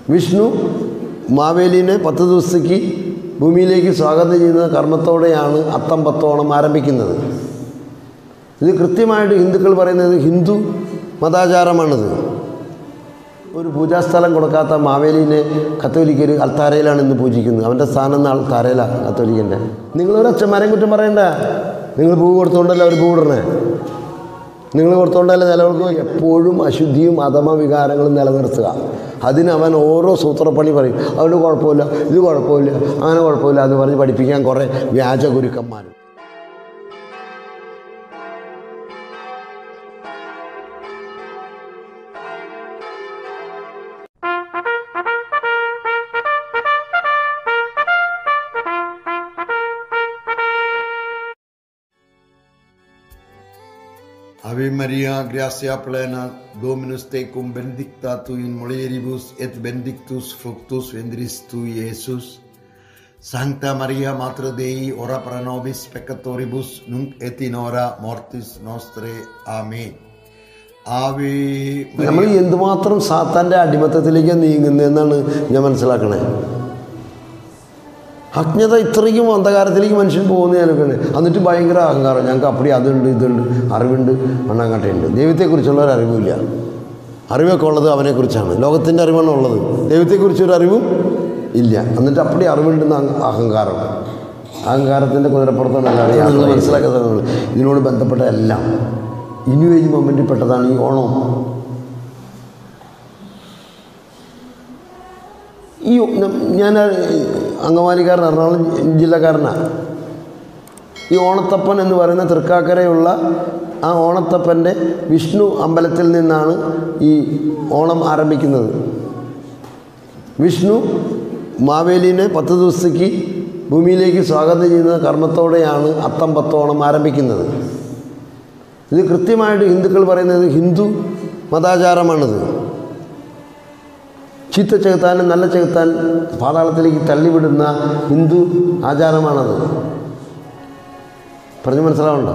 വിഷ്ണു മാവേലിനെ പത്ത് ദിവസത്തേക്ക് ഭൂമിയിലേക്ക് സ്വാഗതം ചെയ്യുന്ന കർമ്മത്തോടെയാണ് അത്തം പത്തോണം ആരംഭിക്കുന്നത് ഇത് കൃത്യമായിട്ട് ഹിന്ദുക്കൾ പറയുന്നത് ഹിന്ദു മതാചാരമാണിത് ഒരു പൂജാസ്ഥലം കൊടുക്കാത്ത മാവേലിനെ കത്തോലിക്കർ അൽത്താരയിലാണ് ഇന്ന് പൂജിക്കുന്നത് അവൻ്റെ സ്ഥാനം ഇന്ന് അൽത്താരയിലാണ് കത്തോലിക്കൻ്റെ നിങ്ങളൊരു അച്ഛന്മാരെയും കുറ്റം പറയണ്ട നിങ്ങൾ പൂ കൊടുത്തുകൊണ്ടല്ല അവർ പൂ ഇടണേ നിങ്ങൾ കൊടുത്തുകൊണ്ടല്ല നിലനിൽക്കുക എപ്പോഴും അശുദ്ധിയും അധമ വികാരങ്ങളും നിലനിർത്തുക അതിന് അവൻ ഓരോ സൂത്രപ്പണി പറയും അതുകൊണ്ട് കുഴപ്പമില്ല ഇത് കുഴപ്പമില്ല അങ്ങനെ കുഴപ്പമില്ല എന്ന് പറഞ്ഞ് പഠിപ്പിക്കാൻ കുറേ വ്യാജ ഗുരുക്കന്മാരും Ave Maria, gracia plena, Dominus tecum, benedicta tu in mulieribus et benedictus fructus ventris tui, Iesus. Sancta Maria, Mater Dei, ora pro nobis peccatoribus, nunc et in hora mortis nostre. Amen. Ave നമ്മൾ Maria. എന്തുമാത്രം സാത്താൻ്റെ അടിമത്തത്തിലേക്ക് നീങ്ങുന്നതെന്നാണ് ഞാൻ മനസ്സിലാക്കണേ അജ്ഞത ഇത്രയും അന്ധകാരത്തിലേക്ക് മനുഷ്യൻ പോകുന്ന ഞാനൊക്കെയാണ് എന്നിട്ട് ഭയങ്കര അഹങ്കാരം ഞങ്ങൾക്ക് അപ്പടി അതുണ്ട് ഇതുണ്ട് അറിവുണ്ട് മണ്ണാങ്കട്ടയുണ്ട് ദൈവത്തെക്കുറിച്ചുള്ള ഒരു അറിവില്ല അറിവൊക്കെ ഉള്ളത് അവനെക്കുറിച്ചാണ് ലോകത്തിൻ്റെ അറിവാണ് ഉള്ളത് ദൈവത്തെക്കുറിച്ചൊരു അറിവും ഇല്ല എന്നിട്ട് അപ്പടി അറിവുണ്ടെന്ന് അഹ- അഹങ്കാരം അഹങ്കാരത്തിൻ്റെ കുതിരപ്പുറത്താണ് എല്ലാവരും നിങ്ങൾ മനസ്സിലാക്കുന്നത് ഇതിനോട് ബന്ധപ്പെട്ട എല്ലാം ഇനി ഏജ് മൊമെൻറ്റിൽ പെട്ടതാണ് ഈ ഓണം ഈ ന- ഞാൻ അങ്കമാലിക്കാരൻ എറണാകുളം ജില്ലക്കാരനാണ് ഈ ഓണത്തപ്പൻ എന്ന് പറയുന്ന തൃക്കാക്കരയുള്ള ആ ഓണത്തപ്പൻ്റെ വിഷ്ണു അമ്പലത്തിൽ നിന്നാണ് ഈ ഓണം ആരംഭിക്കുന്നത് വിഷ്ണു മാവേലിനെ പത്ത് ദിവസത്തേക്ക് ഭൂമിയിലേക്ക് സ്വാഗതം ചെയ്യുന്ന കർമ്മത്തോടെയാണ് അത്തം പത്തോണം ആരംഭിക്കുന്നത് ഇത് കൃത്യമായിട്ട് ഹിന്ദുക്കൾ പറയുന്നത് ഹിന്ദു മതാചാരമാണിത് ചീത്ത ചെകുത്താനും നല്ല ചെകുത്താൻ പാതാളത്തിലേക്ക് തള്ളിവിടുന്ന ഹിന്ദു ആചാരമാണത് പറഞ്ഞു മനസ്സിലാവണ്ടോ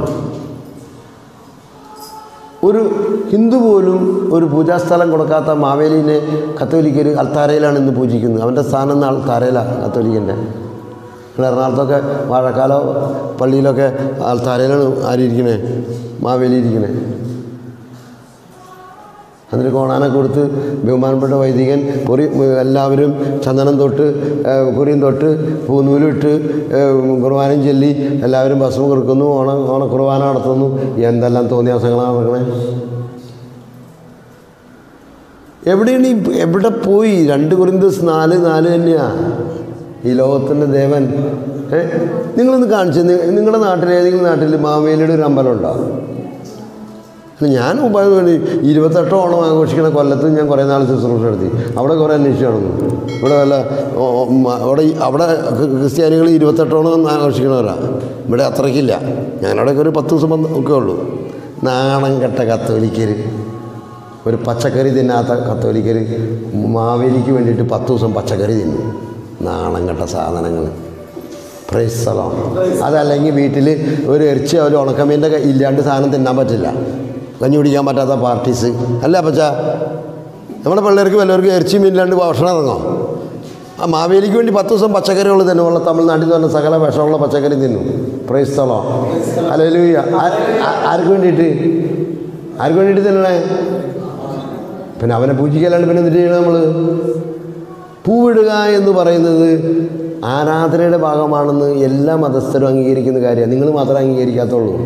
ഒരു ഹിന്ദു പോലും ഒരു പൂജാസ്ഥലം കൊടുക്കാത്ത മാവേലിനെ കത്തോലിക്കർ അൽത്താരയിലാണ് ഇന്ന് പൂജിക്കുന്നത് അവൻ്റെ സ്ഥാനം ഇന്ന് അൽത്താരയിലാണ് കത്തോലിക്കൻ്റെ നിങ്ങൾ എറണാകുളത്തൊക്കെ വാഴക്കാലോ പള്ളിയിലൊക്കെ അൽത്താരയിലാണ് ആരിയിരിക്കണേ മാവേലി ഇരിക്കണേ അതിന് കോണാനൊക്കെ കൊടുത്ത് ബഹുമാനപ്പെട്ട വൈദികൻ കുറി എല്ലാവരും ചന്ദനം തൊട്ട് ഏഹ്, കുറിയും തൊട്ട് പൂനൂലിട്ട് ഏഹ്, കുർബാനയും ചൊല്ലി എല്ലാവരും ഭസ്മം കൊടുക്കുന്നു ഓണ ഓണ കുർബാന നടത്തുന്നു എന്തെല്ലാം തോന്നിയാസങ്ങളാണ് നടക്കണേ എവിടെയാണ് ഈ എവിടെ പോയി രണ്ട് കുറിന്തസ് നാല് നാല് തന്നെയാ ഈ ലോകത്തിൻ്റെ ദേവൻ ഏ നിങ്ങളൊന്ന് കാണിച്ചു നിങ്ങളുടെ നാട്ടിൽ ഏതെങ്കിലും നാട്ടിൽ മാവേലിയുടെ ഒരു അമ്പലം ഉണ്ടോ അല്ല, ഞാൻ ഉപായം വേണ്ടി ഇരുപത്തെട്ട് ഓണം ആഘോഷിക്കണ കൊല്ലത്ത് ഞാൻ കുറേ നാൾ ശുശ്രൂഷ നടത്തി അവിടെ കുറേ അന്വേഷിച്ച് നടന്നു ഇവിടെ വല്ല ഓ, ഓ, മ- അവിടെ ഈ- അവിടെ ക്രി- ക്രിസ്ത്യാനികൾ ഇരുപത്തെട്ട് ഓണം ആഘോഷിക്കണവരാ ഇവിടെ അത്രയ്ക്കില്ല ഞാനവിടെയൊക്കെ ഒരു പത്ത് ദിവസം വന്ന് ഒക്കെ ഉള്ളൂ നാണം കെട്ട കത്തോലിക്കർ ഒരു പച്ചക്കറി തിന്നാത്ത കത്തോലിക്കർ മാവേലിക്ക് വേണ്ടിയിട്ട് പത്ത് ദിവസം പച്ചക്കറി തിന്നു നാണം കെട്ട സാധനങ്ങൾ പ്രൈസ്തലം അതല്ലെങ്കിൽ വീട്ടിൽ ഒരു ഇറച്ചി ഒരു ഉണക്കമീൻ്റെ ഇല്ലാണ്ട് സാധനം തിന്നാൻ പറ്റില്ല കഞ്ഞി കുടിക്കാൻ പറ്റാത്ത പാർട്ടീസ് അല്ല പച്ച നമ്മുടെ പിള്ളേർക്ക് വല്ലവർക്ക് ഇറച്ചി മീനില്ലാണ്ട് ഭക്ഷണം ഇറങ്ങോ ആ മാവേലിക്ക് വേണ്ടി പത്ത് ദിവസം പച്ചക്കറികൾ തിന്നുമുള്ള തമിഴ്നാട്ടിൽ നിന്ന് സകല വിഷമുള്ള പച്ചക്കറി തിന്നു പ്രൈസ്തലോ അല്ലൂയ്യ ആർക്ക് വേണ്ടിയിട്ട് ആർക്ക് വേണ്ടിയിട്ട് തിന്നണേ പിന്നെ അവനെ പൂജിക്കല്ലാണ്ട് പിന്നെ എന്തിട്ട് ചെയ്യണം നമ്മൾ പൂവിടുക എന്ന് പറയുന്നത് ആരാധനയുടെ ഭാഗമാണെന്ന് എല്ലാ മതസ്ഥരും അംഗീകരിക്കുന്ന കാര്യമാണ് നിങ്ങൾ മാത്രമേ അംഗീകരിക്കാത്തുള്ളൂ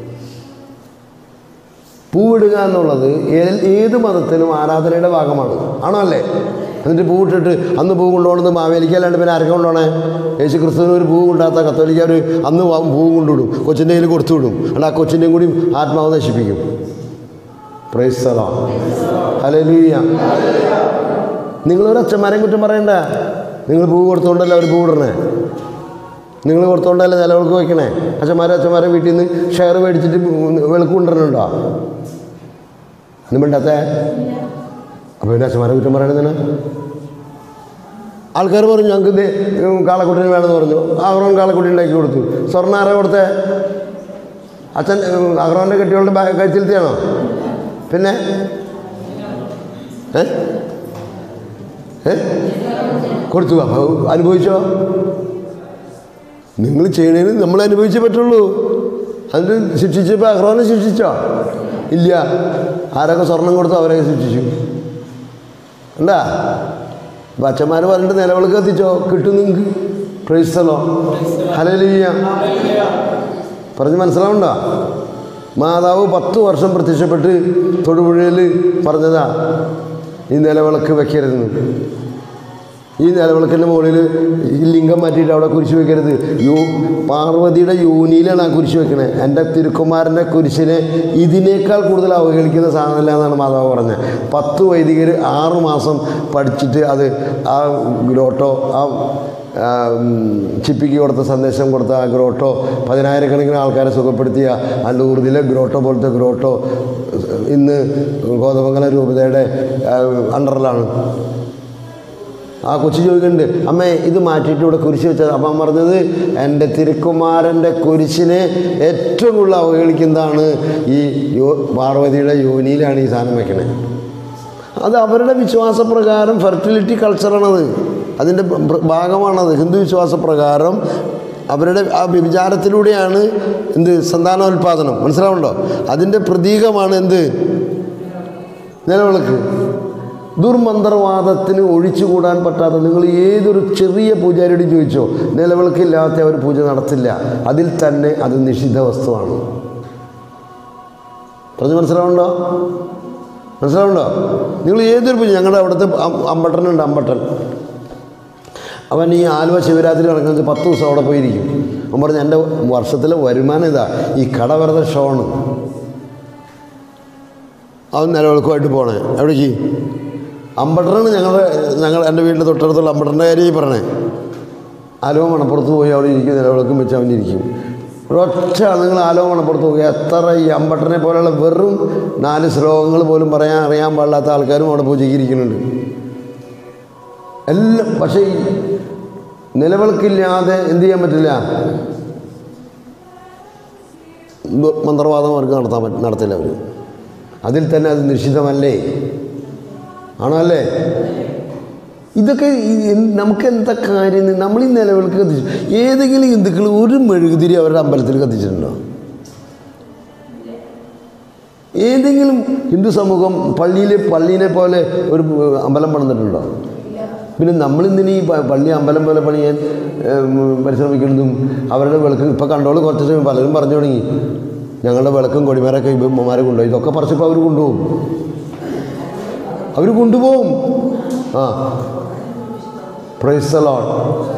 പൂവിടുക എന്നുള്ളത് ഏ- ഏത് മതത്തിനും ആരാധനയുടെ ഭാഗമാണ് ആണോ അല്ലേ എന്നിട്ട് പൂവിട്ടിട്ട് അന്ന് പൂ കൊണ്ടുപോകണത് മാവേലിക്കല്ലാണ്ട് പിന്നെ ആരൊക്കെ കൊണ്ടുപോകണേ യേശു ക്രിസ്തുവിന് ഒരു പൂ കൊണ്ടാത്ത കത്തോലിക്കാർ അന്ന് വാ- പൂ കൊണ്ടുവിടും കൊച്ചിൻ്റെ കയ്യിൽ കൊടുത്തു വിടും അല്ല ആ കൊച്ചിൻ്റെയും കൂടി ആത്മാവ് നശിപ്പിക്കും പ്രൈസ്തലോ ഹലലൂയ നിങ്ങളൊരു അച്ഛന്മാരെയും കുറ്റം പറയണ്ട നിങ്ങൾ പൂ കൊടുത്തോണ്ടല്ല അവർ പൂ ഇടണേ നിങ്ങൾ കൊടുത്തോണ്ടല്ല നിലവിളക്ക് വയ്ക്കണേ അച്ഛന്മാരും അച്ഛന്മാരെ വീട്ടിൽ നിന്ന് ഷെയർ മേടിച്ചിട്ട് വിളക്ക് കൊണ്ടുവരണുണ്ടോ ഒന്നും മിണ്ടാത്തേ അപ്പോൾ പിന്നെ അച്ഛന്മാരെ കുറ്റം പറയണതിന് ആൾക്കാർ പറഞ്ഞു ഞങ്ങൾക്ക് ഇത് കാളക്കുട്ടിന് വേണമെന്ന് പറഞ്ഞു അഹ്റോൻ കാളക്കുട്ടി ഉണ്ടാക്കി കൊടുത്തു സ്വർണ്ണ ആരാ കൊടുത്തേ അച്ഛൻ അഹ്റോൻ്റെ കെട്ടികളുടെ കഴിച്ചിലെത്തിയാണോ പിന്നെ ഏ ഏ കൊടുത്തു അപ്പോൾ അനുഭവിച്ചോ നിങ്ങൾ ചെയ്യണതിന് നമ്മൾ അനുഭവിച്ചേ പറ്റുള്ളൂ അതിന് ശിക്ഷിച്ചപ്പോൾ അഹ്റോനെ ശിക്ഷിച്ചോ ഇല്ല ആരൊക്കെ സ്വർണം കൊടുത്തോ അവരൊക്കെ ശിക്ഷിച്ചു ഉണ്ടാ അപ്പം അച്ഛന്മാർ പറഞ്ഞിട്ട് നിലവിളക്ക് കത്തിച്ചോ കിട്ടും നിങ്ങൾക്ക് പ്രൈസ്തലോ ഹലലിയ പറഞ്ഞ് മനസ്സിലാവണ്ട മാതാവ് പത്ത് വർഷം പ്രത്യക്ഷപ്പെട്ട് തൊടുപുഴയിൽ പറഞ്ഞതാ ഈ നിലവിളക്ക് വെക്കരുതെന്ന് ഈ നിലവിളക്കിൻ്റെ മുകളിൽ ഈ ലിംഗം മാറ്റിയിട്ട് അവിടെ കുരിശ് വെക്കരുത് യോ പാർവതിയുടെ യോനിയിലാണ് ആ കുരിശ് വെക്കണത് എൻ്റെ തിരുക്കുമാരൻ്റെ കുരിശിനെ ഇതിനേക്കാൾ കൂടുതൽ അവഹേളിക്കുന്ന സാധനമല്ല എന്നാണ് മാതാവ് പറഞ്ഞത് പത്ത് വൈദികർ ആറ് മാസം പഠിച്ചിട്ട് അത് ആ ഗ്രോട്ടോ ആ ആ, ഉം, ചിപ്പിക്ക് കൊടുത്ത സന്ദേശം കൊടുത്ത ആ ഗ്രോട്ടോ പതിനായിരക്കണക്കിന് ആൾക്കാരെ സുഖപ്പെടുത്തിയ ആ ലൂർദിലെ ഗ്രോട്ടോ പോലത്തെ ഗ്രോട്ടോ ഇന്ന് ഗോതമംഗല രൂപതയുടെ ആ, അണ്ടറിലാണ് ആ കൊച്ചു ചോദിക്കുന്നുണ്ട് അമ്മേ ഇത് മാറ്റിയിട്ട് ഇവിടെ കുരിശ് വെച്ചത് അപ്പം പറഞ്ഞത് എൻ്റെ തിരുക്കുമാരൻ്റെ കുരിശിനെ ഏറ്റവും കൂടുതൽ അവഹേളിക്കുന്നതാണ് ഈ യോ പാർവതിയുടെ യോനിയിലാണ് ഈ സാധനം വെക്കണത് അത് അവരുടെ വിശ്വാസപ്രകാരം ഫെർട്ടിലിറ്റി കൾച്ചറാണത് അതിൻ്റെ പ്ര- ഭാഗമാണത് ഹിന്ദു വിശ്വാസപ്രകാരം അവരുടെ ആ വ്യഭിചാരത്തിലൂടെയാണ് എന്ത് സന്താനോൽപാദനം മനസ്സിലാവുണ്ടോ അതിൻ്റെ പ്രതീകമാണ് എന്ത് നിലവിളക്ക് ദുർമന്ത്രവാദത്തിന് ഒഴിച്ചുകൂടാൻ പറ്റാത്ത നിങ്ങൾ ഏതൊരു ചെറിയ പൂജാരിയോട് ചോദിച്ചോ നിലവിളക്കില്ലാത്ത അവർ പൂജ നടത്തില്ല അതിൽ തന്നെ അത് നിഷിദ്ധ വസ്തുവാണ് പറഞ്ഞ് മനസ്സിലാവുണ്ടോ മനസ്സിലാവുണ്ടോ നിങ്ങൾ ഏതൊരു പൂജ ഞങ്ങളുടെ അവിടുത്തെ അം- അമ്പട്ടനുണ്ട് അമ്പട്ടൻ അവൻ ഈ ആലുവ ശിവരാത്രി നടക്കുന്നത് പത്ത് ദിവസം അവിടെ പോയിരിക്കും അവൻ പറഞ്ഞു എൻ്റെ വർഷത്തിലെ വരുമാനം ഇതാ ഈ കട വെറുതെ ഷോണ് അവൻ നിലവിളക്കുമായിട്ട് പോണേ എവിടേക്ക് അമ്പട്ടനാണ് ഞങ്ങളുടെ ഞങ്ങൾ എൻ്റെ വീടിൻ്റെ തൊട്ടടുത്തുള്ള അമ്പട്ടൻ്റെ കാര്യം ഈ പറഞ്ഞേ ആലുവ മണപ്പുറത്ത് പോയി അവിടെ ഇരിക്കും നിലവിളക്കും വെച്ച് അവൻ ഇരിക്കും ഒരൊറ്റ നിങ്ങൾ ആലുവ മണപ്പുറത്ത് പോയി എത്ര ഈ അമ്പട്ടനെ പോലെയുള്ള വെറും നാല് ശ്ലോകങ്ങൾ പോലും പറയാൻ അറിയാൻ പാടില്ലാത്ത ആൾക്കാരും അവിടെ പൂജയ്ക്ക് ഇരിക്കുന്നുണ്ട് എല്ലാം പക്ഷേ ഈ നിലവിളക്കില്ലാതെ എന്ത് ചെയ്യാൻ പറ്റില്ല ഇത് മന്ത്രവാദം അവർക്ക് നടത്താൻ പറ്റ നടത്തില്ല അവർ അതിൽ തന്നെ അത് നിശ്ചിതമല്ലേ ആണോ അല്ലേ ഇതൊക്കെ ഈ എന്ത് നമുക്ക് എന്താ കാര്യം എന്ന് നമ്മൾ ഈ നിലവിളക്ക് കത്തിച്ചു ഏതെങ്കിലും ഹിന്ദുക്കൾ ഒരു മെഴുകുതിരി അവരുടെ അമ്പലത്തിൽ കത്തിച്ചിട്ടുണ്ടോ ഏതെങ്കിലും ഹിന്ദു സമൂഹം പള്ളിയിൽ പള്ളീനെ പോലെ ഒരു അമ്പലം പണിതിട്ടുണ്ടോ പിന്നെ നമ്മളിന്നിനി ഈ പ- പള്ളി അമ്പലം പോലെ പണിയാൻ ഏം, പരിശ്രമിക്കുന്നതും അവരുടെ വിളക്ക് ഇപ്പോൾ കണ്ടോളൂ കുറച്ച് സമയം പലരും പറഞ്ഞു തുടങ്ങി ഞങ്ങളുടെ വിളക്കും കൊടിമരൊക്കെ ഇമ്മമാരെ കൊണ്ടുപോയി ഇതൊക്കെ പറിച്ചപ്പോൾ അവർ കൊണ്ടുപോകും അവർ കൊണ്ടുപോകും ആ പ്രൈസ് ലോട്ട്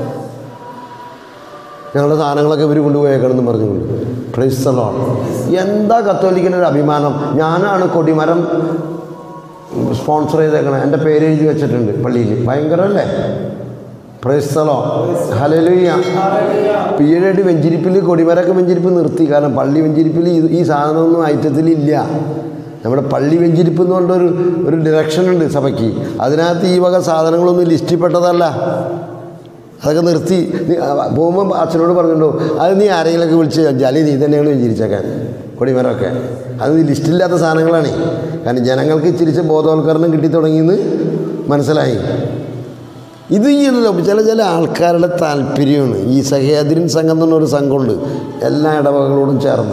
ഞങ്ങളുടെ സാധനങ്ങളൊക്കെ ഇവർ കൊണ്ടുപോയേക്കണമെന്ന് പറഞ്ഞുകൊണ്ട് പ്രൈസ് ലോട്ട് എന്താ കത്തോലിക്കിൻ്റെ ഒരു അഭിമാനം ഞാനാണ് കൊടിമരം സ്പോൺസർ ചെയ്തേക്കണേ എൻ്റെ പേര് എഴുതി വെച്ചിട്ടുണ്ട് പള്ളിയിൽ ഭയങ്കരമല്ലേ പ്രൈസ്തലോ ഹലലുയ്യ ഈയിടെയായിട്ട് വെഞ്ചിരിപ്പിൽ കൊടിമരൊക്കെ വെഞ്ചിരിപ്പ് നിർത്തി കാരണം പള്ളി വെഞ്ചിരിപ്പിൽ ഇത് ഈ സാധനമൊന്നും ഐറ്റത്തിലില്ല നമ്മുടെ പള്ളി വെഞ്ചിരിപ്പ് എന്ന് പറഞ്ഞൊരു ഒരു ഡിറക്ഷൻ ഉണ്ട് സഭയ്ക്ക് അതിനകത്ത് ഈ വക സാധനങ്ങളൊന്നും ലിസ്റ്റിൽപ്പെട്ടതല്ല അതൊക്കെ നിർത്തി നീ പോകുമ്പോൾ അച്ഛനോട് പറഞ്ഞിട്ടുണ്ടോ അത് നീ ആരെങ്കിലുമൊക്കെ വിളിച്ച് ജാലി നീ തന്നെയാണ് വെഞ്ചിരിച്ചേക്കാൻ കൊടിമരമൊക്കെ അത് ഈ ലിസ്റ്റില്ലാത്ത സാധനങ്ങളാണ് കാരണം ജനങ്ങൾക്ക് ഇച്ചിരിച്ച് ബോധവൽക്കരണം കിട്ടി തുടങ്ങിയെന്ന് മനസ്സിലായി ഇത് ഈ ഉണ്ടല്ലോ ചില ചില ആൾക്കാരുടെ താല്പര്യമാണ് ഈ സഹ്യാദ്രിൻ സംഘം എന്ന് പറഞ്ഞൊരു സംഘമുണ്ട് എല്ലാ ഇടവകളോടും ചേർന്ന്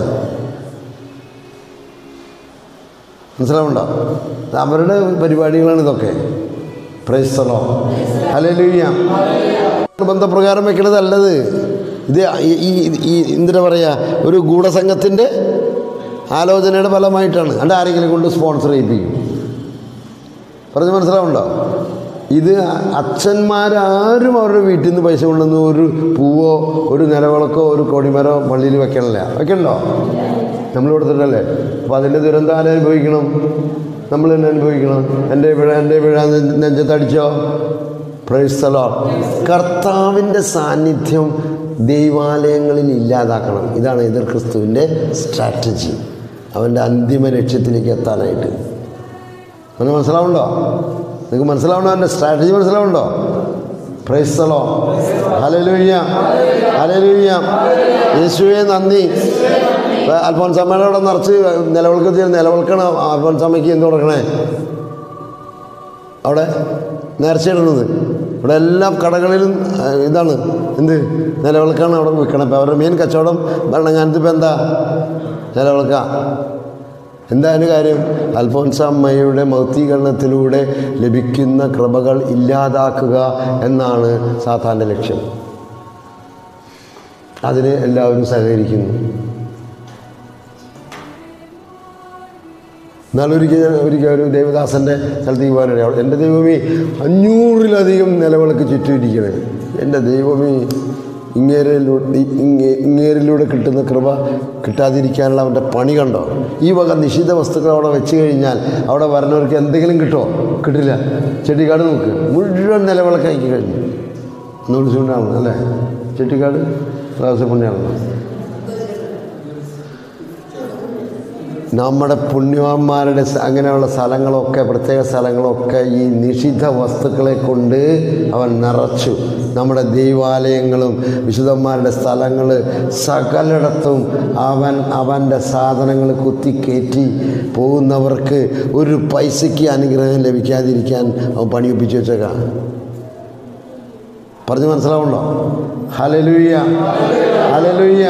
മനസ്സിലാവുണ്ടോ ഇത് അവരുടെ പരിപാടികളാണ് ഇതൊക്കെ പ്രൈസ്തലോ ഹലലുയ്യ ബന്ധപ്രകാരം വെക്കണതല്ലത് ഇത് ഈ- ഈ ഈ എന്തിനാ പറയുക ഒരു ഗൂഢസംഘത്തിൻ്റെ ആലോചനയുടെ ഫലമായിട്ടാണ് അണ്ട് ആരെങ്കിലും കൊണ്ട് സ്പോൺസർ ചെയ്യിപ്പിക്കും പറഞ്ഞ് മനസ്സിലാവുണ്ടോ ഇത് അച്ഛന്മാരാരും അവരുടെ വീട്ടിൽ നിന്ന് പൈസ കൊണ്ടുവന്ന് ഒരു പൂവോ ഒരു നിലവിളക്കോ ഒരു കൊടിമരോ പള്ളിയിൽ വെക്കണില്ല വെക്കണ്ടോ നമ്മൾ കൊടുത്തിട്ടല്ലേ അപ്പോൾ അതിൻ്റെ ദുരന്തം ആരും അനുഭവിക്കണം നമ്മൾ തന്നെ അനുഭവിക്കണം എൻ്റെ പിഴ എൻ്റെ പിഴ നെഞ്ച- നെഞ്ചത്തടിച്ചോ പ്രൈസ്തലോ കർത്താവിൻ്റെ സാന്നിധ്യം ദൈവാലയങ്ങളിൽ ഇല്ലാതാക്കണം ഇതാണ് എതിർ ക്രിസ്തുവിൻ്റെ സ്ട്രാറ്റജി അവൻ്റെ അന്തിമ ലക്ഷ്യത്തിലേക്ക് എത്താനായിട്ട് ഒന്ന് മനസ്സിലാവുണ്ടോ നിങ്ങൾക്ക് മനസ്സിലാവണോ എൻ്റെ സ്ട്രാറ്റജി മനസ്സിലാവുണ്ടോ പ്രൈസ്തലോ ഹലലുയ്യ ഹലലുയ്യ യേശുവെ നന്ദി അൽഫോൻസമ്മയുടെ അവിടെ നിറച്ച് നിലവിളക്ക് നിലവിളക്കണം അൽഫോൻസമ്മയ്ക്ക് എന്ത് കൊടുക്കണേ അവിടെ നേർച്ചയിടുന്നത് ഇവിടെ എല്ലാ കടകളിലും ആ, ഇതാണ് എന്ത് നിലവിളക്കാണ് അവിടെ വിൽക്കണം ഇപ്പം അവരുടെ മെയിൻ കച്ചവടം ഭരണങ്ങാനത്ത് ഇപ്പം എന്താ നിലവിളക്ക എന്താ അതിന് കാര്യം അൽഫോൻസ അമ്മയുടെ മൗക്തീകരണത്തിലൂടെ ലഭിക്കുന്ന കൃപകൾ ഇല്ലാതാക്കുക എന്നാണ് സാത്താൻ്റെ ലക്ഷ്യം അതിന് എല്ലാവരും സഹകരിക്കുന്നു എന്നാലൊരിക്കൽ ഞാൻ ഒരിക്കൽ ഒരു ദേവദാസൻ്റെ സ്ഥലത്തേക്ക് പോകാനിട എൻ്റെ ദൈവമേ അഞ്ഞൂറിലധികം നിലവിളക്ക് ചുറ്റുമിരിക്കണേ എൻ്റെ ദൈവമേ ഇങ്ങേരിലൂടെ ഇങ്ങേ- ഇങ്ങേരിലൂടെ കിട്ടുന്ന കൃപ കിട്ടാതിരിക്കാനുള്ള അവൻ്റെ പണി കണ്ടോ ഈ വക നിഷിദ്ധ വസ്തുക്കൾ അവിടെ വെച്ച് കഴിഞ്ഞാൽ അവിടെ വരുന്നവർക്ക് എന്തെങ്കിലും കിട്ടുമോ കിട്ടില്ല ചെട്ടിക്കാട് നോക്ക് മുഴുവൻ നിലവിളക്കാക്കി കഴിഞ്ഞു ഒന്ന് വിളിച്ചുകൊണ്ടാണ് അല്ലേ ചെട്ടിക്കാട് പുണ്യാണല്ലോ നമ്മുടെ പുണ്യവാന്മാരുടെ സ- അങ്ങനെയുള്ള സ്ഥലങ്ങളൊക്കെ പ്രത്യേക സ്ഥലങ്ങളൊക്കെ ഈ നിഷിദ്ധ വസ്തുക്കളെ കൊണ്ട് അവൻ നിറച്ചു നമ്മുടെ ദൈവാലയങ്ങളും വിശുദ്ധന്മാരുടെ സ്ഥലങ്ങൾ സകലിടത്തും അവൻ അവൻ്റെ സാധനങ്ങൾ കുത്തിക്കയറ്റി പോകുന്നവർക്ക് ഒരു പൈസയ്ക്ക് അനുഗ്രഹം ലഭിക്കാതിരിക്കാൻ അവൻ പണിയൊപ്പിച്ച് വെച്ചേക്കാം പറഞ്ഞു മനസ്സിലാവുണ്ടോ ഹലലുയ്യ ഹലലുയ്യ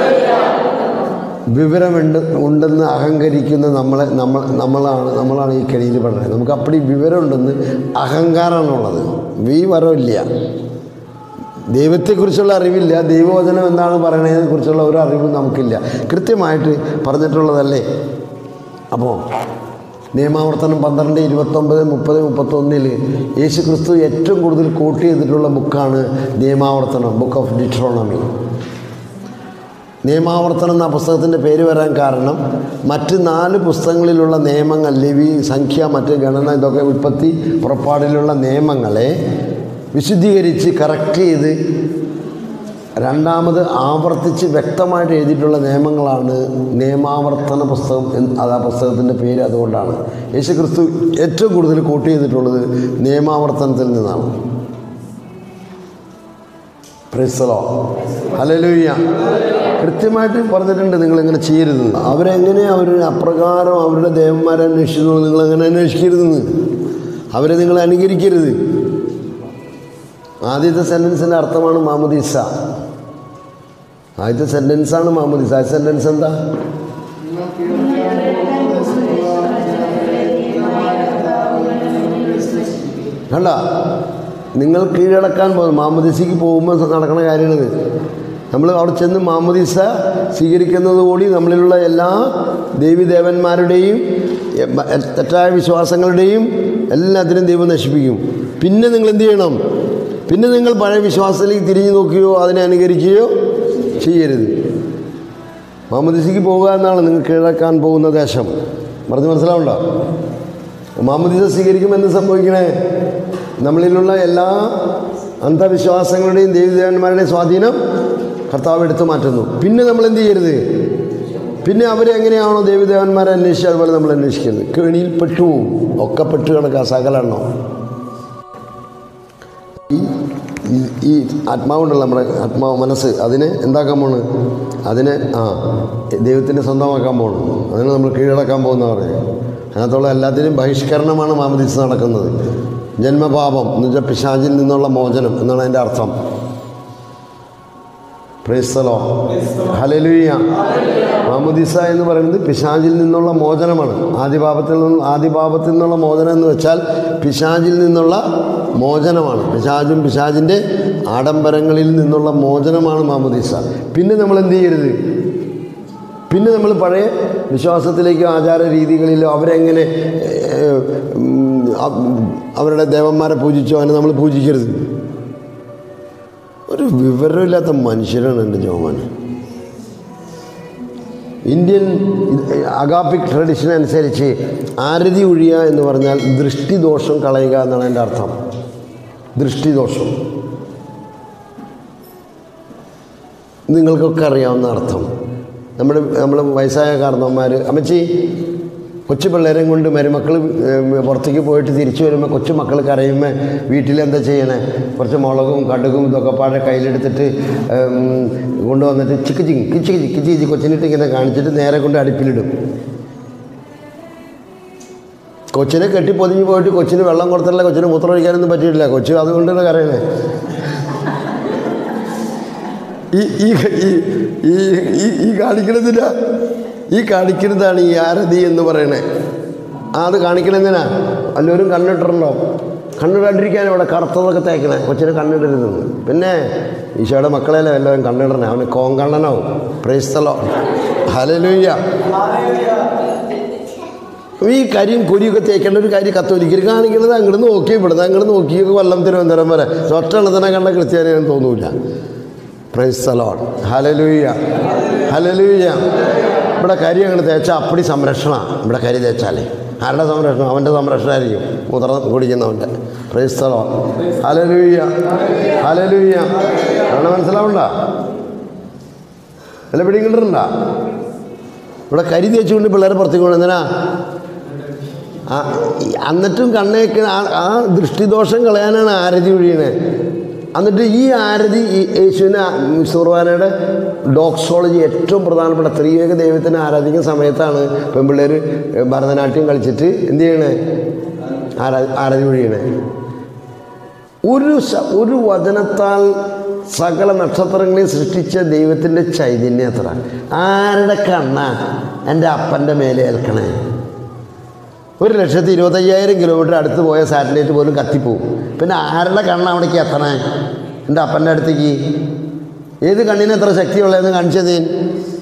വിവരമുണ്ട് ഉണ്ടെന്ന് അഹങ്കരിക്കുന്ന നമ്മളെ നമ്മൾ നമ്മളാണ് നമ്മളാണ് ഈ കെണിയിൽ പെടുന്നത് നമുക്ക് അപ്പടി വിവരമുണ്ടെന്ന് അഹങ്കാരമാണുള്ളത് ഈ വരവില്ല ദൈവത്തെക്കുറിച്ചുള്ള അറിവില്ല ദൈവവചനം എന്താണ് പറയണതിനെ കുറിച്ചുള്ള ഒരു അറിവും നമുക്കില്ല കൃത്യമായിട്ട് പറഞ്ഞിട്ടുള്ളതല്ലേ അപ്പോൾ നിയമാവർത്തനം പന്ത്രണ്ട് ഇരുപത്തൊമ്പത് മുപ്പത് മുപ്പത്തൊന്നിൽ യേശു ക്രിസ്തു ഏറ്റവും കൂടുതൽ കോട്ട് ചെയ്തിട്ടുള്ള ബുക്കാണ് നിയമാവർത്തനം ബുക്ക് ഓഫ് ഡിട്രോണമി നിയമാവർത്തനം എന്ന പുസ്തകത്തിൻ്റെ പേര് വരാൻ കാരണം മറ്റ് നാല് പുസ്തകങ്ങളിലുള്ള നിയമങ്ങൾ ലിവി സംഖ്യ മറ്റ് ഗണന ഇതൊക്കെ ഉൽപ്പത്തി പുറപ്പാടിലുള്ള നിയമങ്ങളെ വിശുദ്ധീകരിച്ച് കറക്റ്റ് ചെയ്ത് രണ്ടാമത് ആവർത്തിച്ച് വ്യക്തമായിട്ട് എഴുതിയിട്ടുള്ള നിയമങ്ങളാണ് നിയമാവർത്തന പുസ്തകം എന്ന് അത് ആ പുസ്തകത്തിൻ്റെ പേര് അതുകൊണ്ടാണ് യേശു ക്രിസ്തു ഏറ്റവും കൂടുതൽ കോട്ട് ചെയ്തിട്ടുള്ളത് നിയമാവർത്തനത്തിൽ നിന്നാണ് പ്രൈസലോ ഹലലൂയ്യ കൃത്യമായിട്ട് പറഞ്ഞിട്ടുണ്ട് നിങ്ങൾ ഇങ്ങനെ ചെയ്യരുത് അവരെങ്ങനെ അവർ അപ്രകാരം അവരുടെ ദേവന്മാരെ അന്വേഷിച്ചു നിങ്ങൾ അങ്ങനെ അന്വേഷിക്കരുതെന്ന് അവരെ നിങ്ങൾ അനുകരിക്കരുത് ആദ്യത്തെ സെൻറ്റൻസിൻ്റെ അർത്ഥമാണ് മാമുദീസ ആദ്യത്തെ സെൻറ്റൻസാണ് മാമുദീസ ആ സെൻറ്റൻസ് എന്താ കണ്ട നിങ്ങൾ കീഴടക്കാൻ പോകും മാമുദീസയ്ക്ക് പോകുമ്പോൾ നടക്കുന്ന കാര്യമാണിത് നമ്മൾ അവിടെ ചെന്ന് മാമുദീസ സ്വീകരിക്കുന്നത് കൂടി നമ്മളിലുള്ള എല്ലാ ദേവിദേവന്മാരുടെയും എ, മ, എ, തെറ്റായ വിശ്വാസങ്ങളുടെയും എല്ലാത്തിനും ദൈവം നശിപ്പിക്കും പിന്നെ നിങ്ങൾ എന്ത് ചെയ്യണം പിന്നെ നിങ്ങൾ പഴയ വിശ്വാസത്തിലേക്ക് തിരിഞ്ഞു നോക്കുകയോ അതിനെ അനുകരിക്കുകയോ ചെയ്യരുത് മാമുദീസയ്ക്ക് പോകുക എന്നാണ് നിങ്ങൾ കീഴടക്കാൻ പോകുന്ന ദേശം പറഞ്ഞ് മനസ്സിലാവുണ്ടോ മാമുദീസ സ്വീകരിക്കുമ്പോൾ എന്ത് സംഭവിക്കണേ നമ്മളിലുള്ള എല്ലാ അന്ധവിശ്വാസങ്ങളുടെയും ദേവദേവന്മാരുടെയും സ്വാധീനം കർത്താവ് എടുത്തു മാറ്റുന്നു പിന്നെ നമ്മൾ എന്ത് ചെയ്യരുത് പിന്നെ അവരെ എങ്ങനെയാണോ ദേവദേവന്മാരെ അന്വേഷിച്ച് അതുപോലെ നമ്മൾ അന്വേഷിക്കുന്നത് കെണിയിൽ പെട്ടുപോകും ഒക്കെ പെട്ട് കിടക്കുക സകലെണ്ണോ ഈ ഈ- ഈ ആത്മാവുണ്ടല്ലോ നമ്മുടെ ആത്മാവ് മനസ്സ് അതിനെ എന്താക്കാൻ പോണ് അതിനെ ആ ദൈവത്തിൻ്റെ സ്വന്തമാക്കാൻ പോകണം അതിനെ നമ്മൾ കീഴടക്കാൻ പോകുന്ന പറയും അതിനകത്തുള്ള എല്ലാത്തിനും ബഹിഷ്കരണമാണ് മാമദീസ് നടക്കുന്നത് ജന്മപാപം എന്ന് വെച്ചാൽ പിശാചിൽ നിന്നുള്ള മോചനം എന്നാണ് അതിൻ്റെ അർത്ഥം പ്രേസ്തലോ ഹലലുയ്യ മാമുദിസ എന്ന് പറയുന്നത് പിശാചിൽ നിന്നുള്ള മോചനമാണ് ആദിപാപത്തിൽ നിന്ന് ആദിപാപത്തിൽ നിന്നുള്ള മോചനം എന്ന് വെച്ചാൽ പിശാചിൽ നിന്നുള്ള മോചനമാണ് പിശാചും പിശാചിൻ്റെ ആഡംബരങ്ങളിൽ നിന്നുള്ള മോചനമാണ് മാമുദിസ പിന്നെ നമ്മൾ എന്ത് ചെയ്യരുത് പിന്നെ നമ്മൾ പഴയ വിശ്വാസത്തിലേക്കോ ആചാര രീതികളിലോ അവരെങ്ങനെ ഏഹ്, ഉം, അ- അവരുടെ ദേവന്മാരെ പൂജിച്ചോ അതിനെ നമ്മൾ പൂജിക്കരുത് ഒരു വിവരമില്ലാത്ത മനുഷ്യരാണ് എൻ്റെ ജോമാൻ ഇന്ത്യൻ അഗാപ്പിക് ട്രഡീഷൻ അനുസരിച്ച് ആരതി ഒഴിയുക എന്ന് പറഞ്ഞാൽ ദൃഷ്ടിദോഷം കളയുക എന്നാണ് എൻ്റെ അർത്ഥം ദൃഷ്ടിദോഷം നിങ്ങൾക്കൊക്കെ അറിയാവുന്ന അർത്ഥം നമ്മുടെ നമ്മൾ വയസ്സായ കാരണവന്മാർ അമ്മച്ചി കൊച്ചു പിള്ളേരെയും കൊണ്ട് മരുമക്കൾ പുറത്തേക്ക് പോയിട്ട് തിരിച്ചു വരുമ്പോൾ കൊച്ചു മക്കൾ കരയുമ്പോൾ വീട്ടിലെന്താ ചെയ്യണേ കുറച്ച് മുളകും കടുകും ഇതൊക്കെ പാടെ കയ്യിലെടുത്തിട്ട് ഉം, കൊണ്ടുവന്നിട്ട് ചിക്ക് ചിക്ക് കിച്ച് കിച്ച് കിച്ച് കിച്ച് കൊച്ചിനിട്ട് ഇങ്ങനെ കാണിച്ചിട്ട് നേരെ കൊണ്ട് അടുപ്പിലിടും കൊച്ചിനെ കെട്ടി പൊതിഞ്ഞ് പോയിട്ട് കൊച്ചിന് വെള്ളം കൊടുത്തില്ല കൊച്ചിന് മൂത്രം ഒഴിക്കാനൊന്നും പറ്റിയിട്ടില്ല കൊച്ചു അതുകൊണ്ടാണ് കരയണേ ഈ ഈ ഈ ഈ ഈ- ഈ കാണിക്കണതില്ല ഈ കാണിക്കുന്നതാണ് ഈ ആരതി എന്ന് പറയണേ ആ, അത് കാണിക്കണെന്തിനാ എല്ലാവരും കണ്ണിട്ടുണ്ടോ കണ്ണിടാണ്ടിരിക്കാൻ ഇവിടെ കറുത്തതൊക്കെ തേക്കണേ കൊച്ചിന് കണ്ണിടരുതെന്ന് പിന്നെ ഈശോയുടെ മക്കളെല്ലാം എല്ലാവരും കണ്ണിടണേ അവന് കോങ്കണ്ണനാവും പ്രൈസ്തലോ ഹലലൂയ്യ ഈ കരിയും കൊരിയൊക്കെ തേക്കേണ്ട ഒരു കാര്യം കത്തോലിക്കൽ കാണിക്കുന്നത് അങ്ങോട്ട് നോക്കി ഇവിടുന്ന് അങ്ങോട്ട് നോക്കി കൊല്ലം തിരുവനന്തപുരം വരെ ഒറ്റെണ്ണത്തിനെ കണ്ട ക്രിസ്ത്യാനിയും തോന്നൂല പ്രൈസ് സലോൺ ഹലലൂയ ഹലലൂയ ഇവിടെ കരി അങ്ങോട്ട് തേച്ചാൽ അപ്പടി സംരക്ഷണ ഇവിടെ കരി തേച്ചാലേ ആരുടെ സംരക്ഷണം അവൻ്റെ സംരക്ഷണമായിരിക്കും മുതിർന്ന് കുടിക്കുന്നവൻ്റെ പ്രൈസ് സലോൺ ഹലലൂയ ഹലലൂയ അവിടെ മനസ്സിലാവണ്ട അല്ല പിടിക്കണ്ട ഇവിടെ കരി തേച്ചുകൊണ്ട് പിള്ളേരെ പുറത്തേക്ക് കൊണ്ട് എന്തിനാ ആ ഈ- എന്നിട്ടും കണ്ണേക്ക് ആ ആ ദൃഷ്ടിദോഷം കളയാനാണ് ആരതി ഒഴിയണേ എന്നിട്ട് ഈ ആരതി ഈ യേശുവിനെ സുർവാനയുടെ ഡോക്സോളജി ഏറ്റവും പ്രധാനപ്പെട്ട ത്രിയേക ദൈവത്തിനെ ആരാധിക്കുന്ന സമയത്താണ് പെൺപിള്ളേർ ഭരതനാട്യം കളിച്ചിട്ട് എന്ത് ചെയ്യണേ ആരാ ആരതി ഒഴിയണേ ഒരു ശ- ഒരു വചനത്താൽ സകല നക്ഷത്രങ്ങളെയും സൃഷ്ടിച്ച ദൈവത്തിൻ്റെ ചൈതന്യം എത്ര ആരുടെ കണ്ണ എൻ്റെ അപ്പൻ്റെ മേലെ ഏൽക്കണേ ഒരു ലക്ഷത്തി ഇരുപത്തയ്യായിരം കിലോമീറ്റർ അടുത്ത് പോയ സാറ്റലൈറ്റ് പോലും കത്തിപ്പോവും പിന്നെ ആരുടെ കണ്ണ് അവിടേക്ക് എത്തണേ എൻ്റെ അപ്പൻ്റെ അടുത്തേക്ക് ഏത് കണ്ണിന് എത്ര ശക്തിയുള്ളതെന്ന് കാണിച്ചത് ഞാൻ.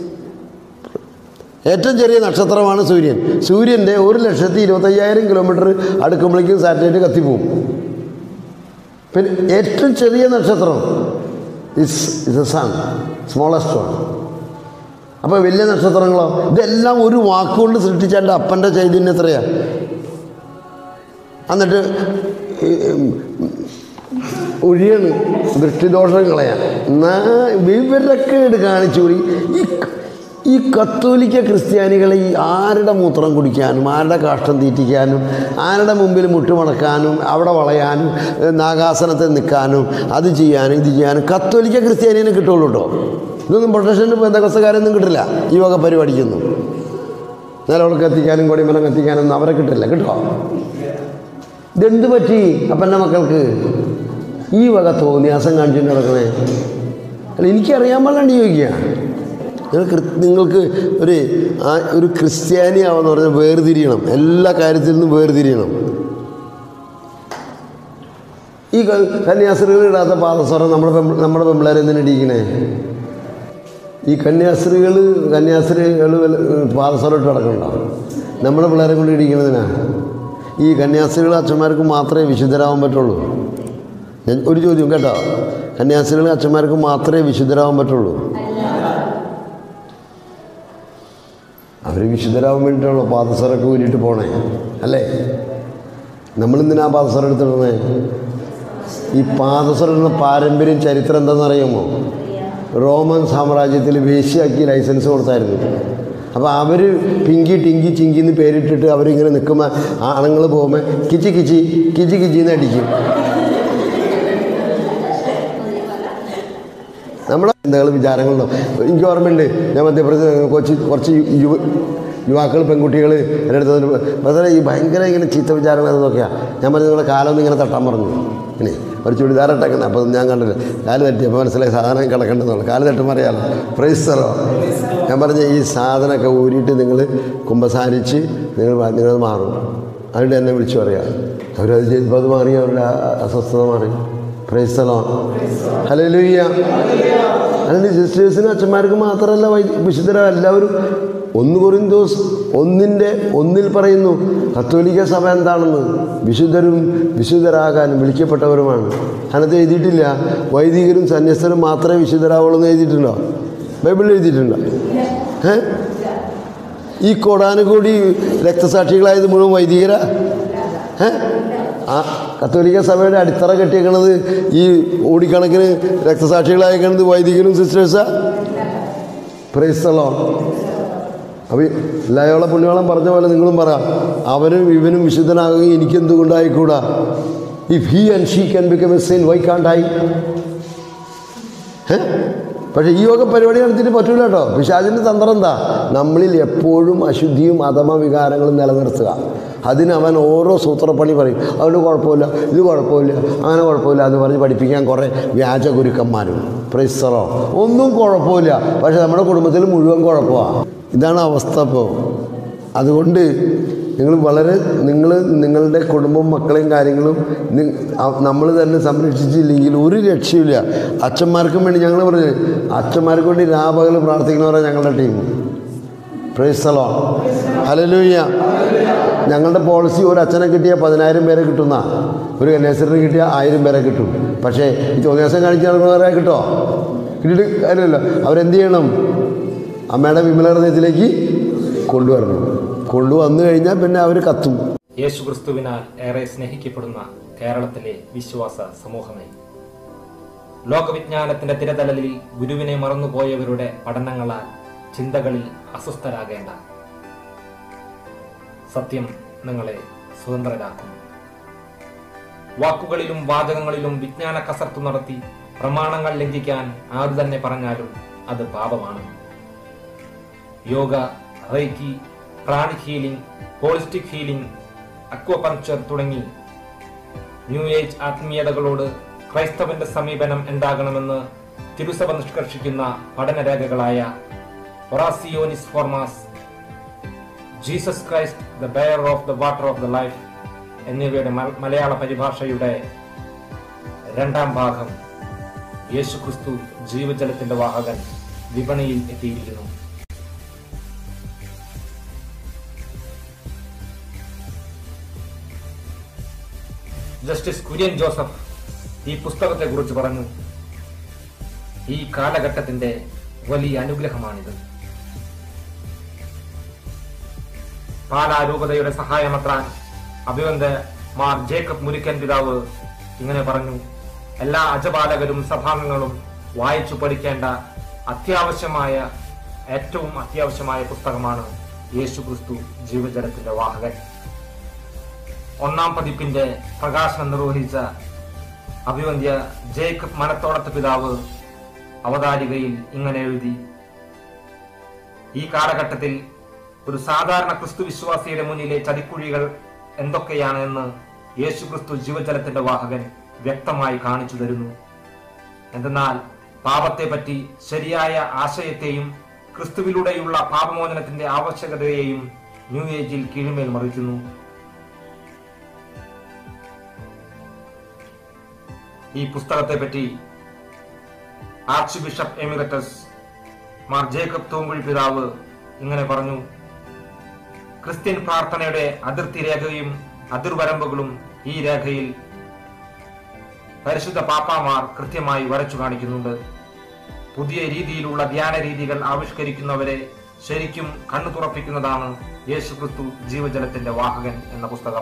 ഏറ്റവും ചെറിയ നക്ഷത്രമാണ് സൂര്യൻ സൂര്യൻ്റെ ഒരു ലക്ഷത്തി ഇരുപത്തയ്യായിരം കിലോമീറ്റർ അടുക്കുമ്പോഴേക്കും സാറ്റലൈറ്റ് കത്തിപ്പോവും പിന്നെ ഏറ്റവും ചെറിയ നക്ഷത്രം is is a sun smallest one അപ്പോൾ വലിയ നക്ഷത്രങ്ങളോ ഇതെല്ലാം ഒരു വാക്കുകൊണ്ട് സൃഷ്ടിച്ച എൻ്റെ അപ്പൻ്റെ ചൈതന്യം എത്രയാ എന്നിട്ട് ഈ, ഉം, ഒഴിയാണ് ദൃഷ്ടിദോഷം കളയാൻ എന്നാ വിവരക്കേട് കാണിച്ചുകൂടി ഈ ഈ കത്തോലിക്ക ക്രിസ്ത്യാനികളെ ഈ ആരുടെ മൂത്രം കുടിക്കാനും ആരുടെ കാഷ്ടം തീറ്റിക്കാനും ആരുടെ മുമ്പിൽ മുട്ടുമടക്കാനും അവിടെ വളയാനും ഏഹ്, നാഗാസനത്തിൽ നിൽക്കാനും അത് ചെയ്യാനും ഇത് ചെയ്യാനും കത്തോലിക്ക ക്രിസ്ത്യാനിനെ കിട്ടുള്ളൂ കേട്ടോ ഇതൊന്നും പ്രൊട്ടക്ഷന് ബന്ധകസ്ഥക്കാരൊന്നും കിട്ടില്ല ഈ വക പരിപാടിക്കൊന്നും നിലവിളക്ക് എത്തിക്കാനും കൊടിമരം എത്തിക്കാനൊന്നും അവരെ കിട്ടില്ല കേട്ടോ ഇതെന്ത് പറ്റി അപ്പൻ്റെ മക്കൾക്ക് ഈ വക തോന്നിയാസം കാണിച്ചുകൊണ്ട് നടക്കണേ അല്ല എനിക്കറിയാൻ പാടില്ലാണ്ട് ചോദിക്കുക നിങ്ങൾ കൃ- നിങ്ങൾക്ക് ഒരു ആ ഒരു ക്രിസ്ത്യാനിയാവെന്ന് പറഞ്ഞാൽ വേർതിരിയണം എല്ലാ കാര്യത്തിൽ നിന്നും വേർതിരിയണം ഈ ക- കന്യാസ്ത്രീകൾ ഇടാത്ത പാദസ്വരം നമ്മുടെ പെമ്പ- നമ്മുടെ പെമ്പിള്ളേരെ എന്തിനാ ഇടിക്കണേ ഈ കന്യാസ്ത്രീകൾ കന്യാസ്ത്രീകൾ പാദസ്വരം ഇട്ട് നടക്കണ്ടോ നമ്മുടെ പിള്ളേരെ കൊണ്ട് ഇടിക്കണതിനാ ഈ കന്യാസ്ത്രീകൾ അച്ഛന്മാർക്ക് മാത്രമേ വിശുദ്ധരാകാൻ പറ്റുള്ളൂ ഞാൻ ഒരു ചോദ്യം കേട്ടോ കന്യാസ്ത്രീകൾ അച്ഛന്മാർക്ക് മാത്രമേ വിശുദ്ധരാകാൻ പറ്റുള്ളൂ അവർ വിശുദ്ധരാകാൻ വേണ്ടിയിട്ടാണല്ലോ പാദസരമൊക്കെ ഊരിയിട്ട് പോണേ അല്ലേ നമ്മളെന്തിനാ പാദസരം എടുത്തിടുന്നേ ഈ പാദസരയുടെ പാരമ്പര്യം ചരിത്രം എന്താണെന്നറിയാമോ റോമൻ സാമ്രാജ്യത്തിൽ വേശ്യാക്കി ലൈസൻസ് കൊടുത്തായിരുന്നു അപ്പോൾ അവർ പിങ്കി ടിങ്കി ചിങ്കി എന്ന് പേരിട്ടിട്ട് അവരിങ്ങനെ നിൽക്കുമ്പോൾ ആണുങ്ങൾ പോകുമ്പോൾ കിച്ചി കിച്ചി കിച്ചി കിച്ചിന്ന് അടിക്കും നമ്മുടെ ചിന്തകളും വിചാരങ്ങളുണ്ടോ എനിക്ക് ഓർമ്മയുണ്ട് ഞാൻ മധ്യപ്രദേശ് കൊച്ചി കുറച്ച് യുവ യുവാക്കൾ പെൺകുട്ടികൾ എൻ്റെ അടുത്ത് വന്നിട്ട് ബ്രദറെ ഈ ഭയങ്കര ഇങ്ങനെ ചീത്ത വിചാരങ്ങൾ എന്നൊക്കെയാണ് ഞാൻ പറഞ്ഞു നിങ്ങളുടെ കാലൊന്നും ഇങ്ങനെ തട്ടാൻ പറഞ്ഞു ഇനി ഒരു ചുടിദാർ ഇട്ടേക്കുന്നത് അപ്പോൾ ഞാൻ കണ്ടില്ല കാല് തട്ടി അപ്പോൾ മനസ്സിലായി സാധനം കിടക്കേണ്ടതെന്നുള്ളു കാല് തട്ടുമ്പോൾ അറിയാമല്ലോ പ്രൈസ്തറോ ഞാൻ പറഞ്ഞ ഈ സാധനമൊക്കെ ഊരിയിട്ട് നിങ്ങൾ കുമ്പസാരിച്ച് നിങ്ങൾ നിങ്ങൾ മാറും അതുകൊണ്ട് എന്നെ വിളിച്ചു പറയാം അവരത് ചെയ്തപ്പോൾ അത് മാറി അവരുടെ ആ അസ്വസ്ഥത മാറി പ്രൈസ്തലോ ഹലോ ലൂയ്യ അതിന് സിസ്റ്റേഴ്സിനും അച്ഛന്മാർക്ക് മാത്രമല്ല വൈ വിശുദ്ധര എല്ലാവരും ഒന്ന് കൊറിന്തോസ് ഒന്നിൻ്റെ ഒന്നിൽ പറയുന്നു കത്തോലിക്ക സഭ എന്താണെന്ന് വിശുദ്ധരും വിശുദ്ധരാകാൻ വിളിക്കപ്പെട്ടവരുമാണ് അതിനകത്ത് എഴുതിയിട്ടില്ല വൈദികരും സന്യസ്തരും മാത്രമേ വിശുദ്ധരാവുള്ളൂ എന്ന് എഴുതിയിട്ടുണ്ടോ ബൈബിളിൽ എഴുതിയിട്ടുണ്ടോ ഏ ഈ കോടാനുകൂടി രക്തസാക്ഷികളായത് മുഴുവൻ വൈദികരാ ഏ ആ കത്തോലിക്ക സഭയുടെ അടിത്തറ കെട്ടിയേക്കണത് ഈ ഓടിക്കണക്കിന് രക്തസാക്ഷികളായേക്കണത് വൈദികരും സിസ്റ്റേഴ്സാ പ്രൈസ്തലോ അപ്പോൾ ലയോള പുണ്യോളം പറഞ്ഞ പോലെ നിങ്ങളും പറ അവനും ഇവനും വിശുദ്ധനാകുകയും എനിക്കെന്തുകൊണ്ടായിക്കൂടാ if he and she can become a saint why can't I പക്ഷേ ഈ വക പരിപാടി നടത്തിയിട്ട് പറ്റൂല കേട്ടോ പിശാചിൻ്റെ തന്ത്രം എന്താ നമ്മളിൽ എപ്പോഴും അശുദ്ധിയും അധമ വികാരങ്ങളും നിലനിർത്തുക അതിന് അവൻ ഓരോ സൂത്രപ്പണി പറയും അതുകൊണ്ട് കുഴപ്പമില്ല ഇത് കുഴപ്പമില്ല അങ്ങനെ കുഴപ്പമില്ല എന്ന് പറഞ്ഞ് പഠിപ്പിക്കാൻ കുറേ വ്യാജ ഗുരുക്കന്മാരും പ്രൈസറോ ഒന്നും കുഴപ്പമില്ല പക്ഷെ നമ്മുടെ കുടുംബത്തിൽ മുഴുവൻ കുഴപ്പമാണ് ഇതാണ് അവസ്ഥ ഇപ്പോൾ അതുകൊണ്ട് നിങ്ങൾ വളരെ നിങ്ങൾ നിങ്ങളുടെ കുടുംബം മക്കളെയും കാര്യങ്ങളും നമ്മൾ തന്നെ സംരക്ഷിച്ചില്ലെങ്കിൽ ഒരു രക്ഷയില്ല അച്ഛന്മാർക്കും വേണ്ടി ഞങ്ങൾ പറഞ്ഞു അച്ഛന്മാർക്ക് വേണ്ടി രാപകൽ പ്രാർത്ഥിക്കുന്നവരാണ് ഞങ്ങളുടെ ടീം പ്രൈസലോ ഹലലൂയ്യ ഞങ്ങളുടെ പോളിസി ഒരു അച്ഛനെ കിട്ടിയാൽ പതിനായിരം പേരെ കിട്ടുന്ന ഒരു കന്യാസ്ത്രീനെ കിട്ടിയാൽ ആയിരം പേരെ കിട്ടും പക്ഷേ ഈ ചോദ്യാസം കാണിച്ച് നടക്കുന്നവരെ കിട്ടോ കിട്ടിയിട്ട് കാര്യമല്ലോ അവരെന്ത് ചെയ്യണം അമ്മയുടെ വിമല ഹൃദയത്തിലേക്ക് കൊണ്ടുവരണം കൊണ്ടുവന്നു കഴിഞ്ഞാൽ പിന്നെ അവർ കത്തും യേശുക്രിസ്തുവിനാൽ ഏറെ സ്നേഹിക്കപ്പെടുന്ന കേരളത്തിലെ വിശ്വാസ സമൂഹമേ ലോകവിജ്ഞാനത്തിന്റെ തിരതലലിൽ ഗുരുവിനെ മറന്നുപോയവരുടെ പഠനങ്ങളാൽ ചിന്തകളിൽ അസ്വസ്ഥരാകേണ്ട സത്യം നിങ്ങളെ സ്വതന്ത്രരാക്കും വാക്കുകളിലും വാചകങ്ങളിലും വിജ്ഞാന കസർത്തു നടത്തി പ്രമാണങ്ങൾ ലംഘിക്കാൻ ആരു തന്നെ പറഞ്ഞാലും അത് പാപമാണ് yoga reiki pranic healing holistic healing acupuncture തുടങ്ങി ന്യൂ ഏജ് ആത്മീയതകളോട് ക്രൈസ്തവന്റെ സമീപനം എന്താകണമെന്ന് തിരുസഭ നിഷ്കർഷിക്കുന്ന പഠനരേഖകളായ ഒറാസിയോനിസ് ഫോർമാസ് Jesus Christ the bearer of the water of ദ ലൈഫ് എന്നിവയുടെ മ- മലയാള പരിഭാഷയുടെ രണ്ടാം ഭാഗം യേശുക്രിസ്തു ജീവജലത്തിന്റെ വാഹകൻ വിപണിയിൽ എത്തിയിരിക്കുന്നു ജസ്റ്റിസ് കുര്യൻ ജോസഫ് ഈ പുസ്തകത്തെ കുറിച്ച് പറഞ്ഞു ഈ കാലഘട്ടത്തിന്റെ വലിയ അനുഗ്രഹമാണിത് പാലാരൂപതയുടെ സഹായമത്രാൻ അഭിവന്ദ മാർ ജേക്കബ് മുരിക്കൻ പിതാവ് ഇങ്ങനെ പറഞ്ഞു എല്ലാ അജപാലകരും സഭാംഗങ്ങളും വായിച്ചു പഠിക്കേണ്ട അത്യാവശ്യമായ ഏറ്റവും അത്യാവശ്യമായ പുസ്തകമാണ് യേശു ക്രിസ്തു ജീവജലത്തിന്റെ വാഹകൻ ഒന്നാം പതിപ്പിന്റെ പ്രകാശനം നിർവഹിച്ച അഭിവന്ധ്യ ജേക്കബ് മനത്തോടത്ത് പിതാവ് അവതാരികയിൽ ഇങ്ങനെ എഴുതി ഈ കാലഘട്ടത്തിൽ ഒരു സാധാരണ ക്രിസ്തു വിശ്വാസിയുടെ മുന്നിലെ ചതിക്കുഴികൾ എന്തൊക്കെയാണ് എന്ന് യേശു ക്രിസ്തു ജീവജലത്തിന്റെ വാഹകൻ വ്യക്തമായി കാണിച്ചു തരുന്നു എന്തെന്നാൽ പാപത്തെപ്പറ്റി ശരിയായ ആശയത്തെയും ക്രിസ്തുവിലൂടെയുള്ള പാപമോചനത്തിന്റെ ആവശ്യകതയെയും ന്യൂ ഏജിൽ കീഴ്മേൽ മറിക്കുന്നു ഈ പുസ്തകത്തെ പറ്റി archbishop emeritus Mar Jacob Thoomkuzhy പിതാവ് ഇങ്ങനെ പറഞ്ഞു ക്രിസ്ത്യൻ പ്രാർത്ഥനയുടെ അതിർത്തി രേഖയും അതിർവരമ്പുകളും ഈ രേഖയിൽ പരിശുദ്ധ പാപ്പാമാർ കൃത്യമായി വരച്ചു കാണിക്കുന്നുണ്ട് പുതിയ രീതിയിലുള്ള ധ്യാന രീതികൾ ആവിഷ്കരിക്കുന്നവരെ ശരിക്കും കണ്ണു തുറപ്പിക്കുന്നതാണ് യേശുക്രിസ്തു ജീവജലത്തിന്റെ വാഹകൻ എന്ന പുസ്തകം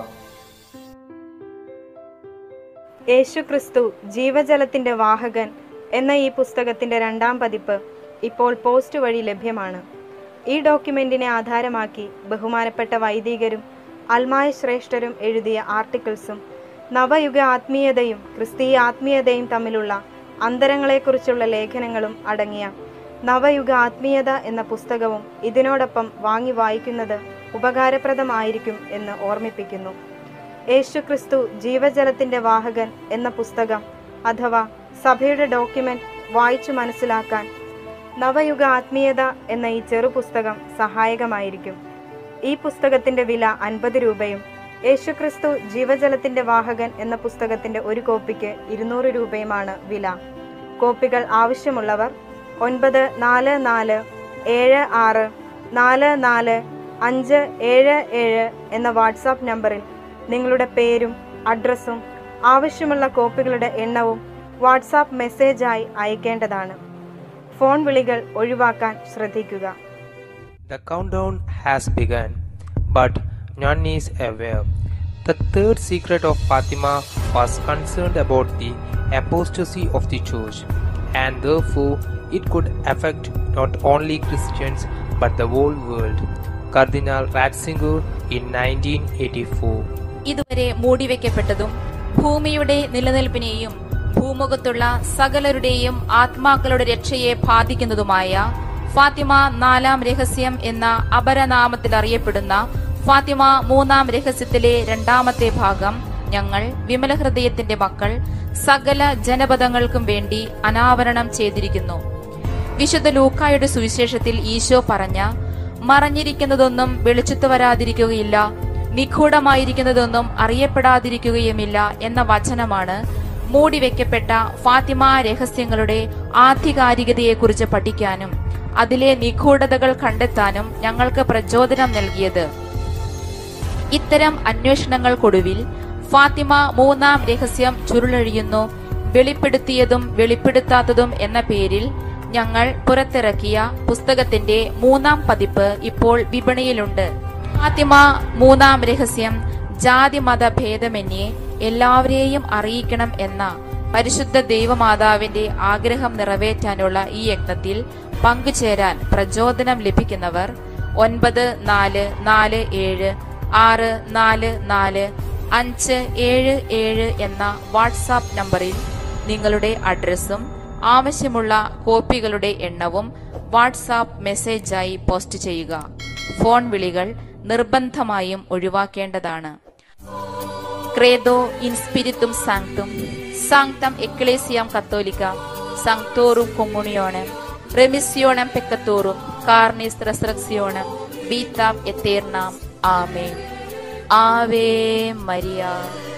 യേശുക്രിസ്തു ജീവജലത്തിന്റെ വാഹകൻ എന്ന ഈ പുസ്തകത്തിന്റെ രണ്ടാം പതിപ്പ് ഇപ്പോൾ പോസ്റ്റ് വഴി ലഭ്യമാണ് ഈ ഡോക്യുമെന്റിനെ ആധാരമാക്കി ബഹുമാനപ്പെട്ട വൈദികരും അൽമായ ശ്രേഷ്ഠരും എഴുതിയ ആർട്ടിക്കിൾസും നവയുഗ ആത്മീയതയും ക്രിസ്തീയ ആത്മീയതയും തമ്മിലുള്ള അന്തരങ്ങളെക്കുറിച്ചുള്ള ലേഖനങ്ങളും അടങ്ങിയ നവയുഗ ആത്മീയത എന്ന പുസ്തകവും ഇതിനോടൊപ്പം വാങ്ങി വായിക്കുന്നത് ഉപകാരപ്രദമായിരിക്കും എന്ന് ഓർമ്മിപ്പിക്കുന്നു യേശുക്രിസ്തു ജീവജലത്തിന്റെ വാഹകൻ എന്ന പുസ്തകം അഥവാ സഭയുടെ ഡോക്യുമെന്റ് വായിച്ചു മനസ്സിലാക്കാൻ നവയുഗ ആത്മീയത എന്ന ഈ ചെറു പുസ്തകം സഹായകമായിരിക്കും ഈ പുസ്തകത്തിന്റെ വില അൻപത് രൂപയും യേശുക്രിസ്തു ജീവജലത്തിന്റെ വാഹകൻ എന്ന പുസ്തകത്തിന്റെ ഒരു കോപ്പിക്ക് ഇരുന്നൂറ് രൂപയുമാണ് വില കോപ്പികൾ ആവശ്യമുള്ളവർ ഒൻപത് നാല് നാല് ഏഴ് ആറ് നാല് നാല് അഞ്ച് ഏഴ് ഏഴ് എന്ന വാട്സാപ്പ് നമ്പറിൽ നിങ്ങളുടെ പേരും അഡ്രസ്സും ആവശ്യമുള്ള കോപ്പികളുടെ എണ്ണവും വാട്സാപ്പ് മെസ്സേജായി അയക്കേണ്ടതാണ് ഫോൺ വിളികൾ ഒഴിവാക്കാൻ ശ്രദ്ധിക്കുക The countdown has begun, but none is aware. The third secret of Fatima was concerned about the apostasy of the church, and therefore it could affect not only Christians but the whole world. Cardinal Ratzinger in 1984. ഇതുവരെ മൂടിവെക്കപ്പെട്ടതും ഭൂമിയുടെ നിലനിൽപ്പിനെയും ഭൂമുഖത്തുള്ള സകലരുടെയും ആത്മാക്കളുടെ രക്ഷയെ ബാധിക്കുന്നതുമായ ഫാത്തിമ നാലാം രഹസ്യം എന്ന അപരനാമത്തിൽ അറിയപ്പെടുന്ന ഫാത്തിമ മൂന്നാം രഹസ്യത്തിലെ രണ്ടാമത്തെ ഭാഗം ഞങ്ങൾ വിമല ഹൃദയത്തിന്റെ മക്കൾ സകല ജനപദങ്ങൾക്കും വേണ്ടി അനാവരണം ചെയ്തിരിക്കുന്നു വിശുദ്ധ ലൂക്കായുടെ സുവിശേഷത്തിൽ ഈശോ പറഞ്ഞ മറഞ്ഞിരിക്കുന്നതൊന്നും വെളിച്ചത്ത് വരാതിരിക്കുകയില്ല നിഗൂഢമായിരിക്കുന്നതൊന്നും അറിയപ്പെടാതിരിക്കുകയുമില്ല എന്ന വചനമാണ് മൂടിവെക്കപ്പെട്ട ഫാത്തിമ രഹസ്യങ്ങളുടെ ആധികാരികതയെക്കുറിച്ച് പഠിക്കാനും അതിലെ നിഗൂഢതകൾ കണ്ടെത്താനും ഞങ്ങൾക്ക് പ്രചോദനം നൽകിയത് ഇത്തരം അന്വേഷണങ്ങൾക്കൊടുവിൽ ഫാത്തിമ മൂന്നാം രഹസ്യം ചുരുളഴിയുന്നു വെളിപ്പെടുത്തിയതും വെളിപ്പെടുത്താത്തതും എന്ന പേരിൽ ഞങ്ങൾ പുറത്തിറക്കിയ പുസ്തകത്തിന്റെ മൂന്നാം പതിപ്പ് ഇപ്പോൾ വിപണിയിലുണ്ട് ഫാത്തിമ മൂന്നാം രഹസ്യം ജാതി മത ഭേദമന്യേ എല്ലാവരെയും അറിയിക്കണം എന്ന പരിശുദ്ധ ദൈവമാതാവിന്റെ ആഗ്രഹം നിറവേറ്റാനുള്ള ഈ യജ്ഞത്തിൽ പങ്കുചേരാൻ പ്രചോദനം ലഭിക്കുന്നവർ ഒൻപത് നാല് നാല് ഏഴ് ആറ് നാല് നാല് അഞ്ച് ഏഴ് ഏഴ് എന്ന വാട്സാപ്പ് നമ്പറിൽ നിങ്ങളുടെ അഡ്രസ്സും ആവശ്യമുള്ള കോപ്പികളുടെ എണ്ണവും വാട്സാപ്പ് മെസ്സേജായി പോസ്റ്റ് ചെയ്യുക ഫോൺ വിളികൾ നിർബന്ധമായും ഒഴിവാക്കേണ്ടതാണ് ക്രേദോ ഇൻസ്പിരിത്തും സാങ്ക്തും സാങ്ക്തം എക്ലേസിയാം കത്തോലിക്ക സാങ്ക്തോറും കൊമ്മുണിയോണം റെമിസിയോണം പെക്കത്തോറും കാർണിസ് റെസ്രക്സിയോണം വീത്താം എത്തേർനാം ആമേ ആവേ മരിയ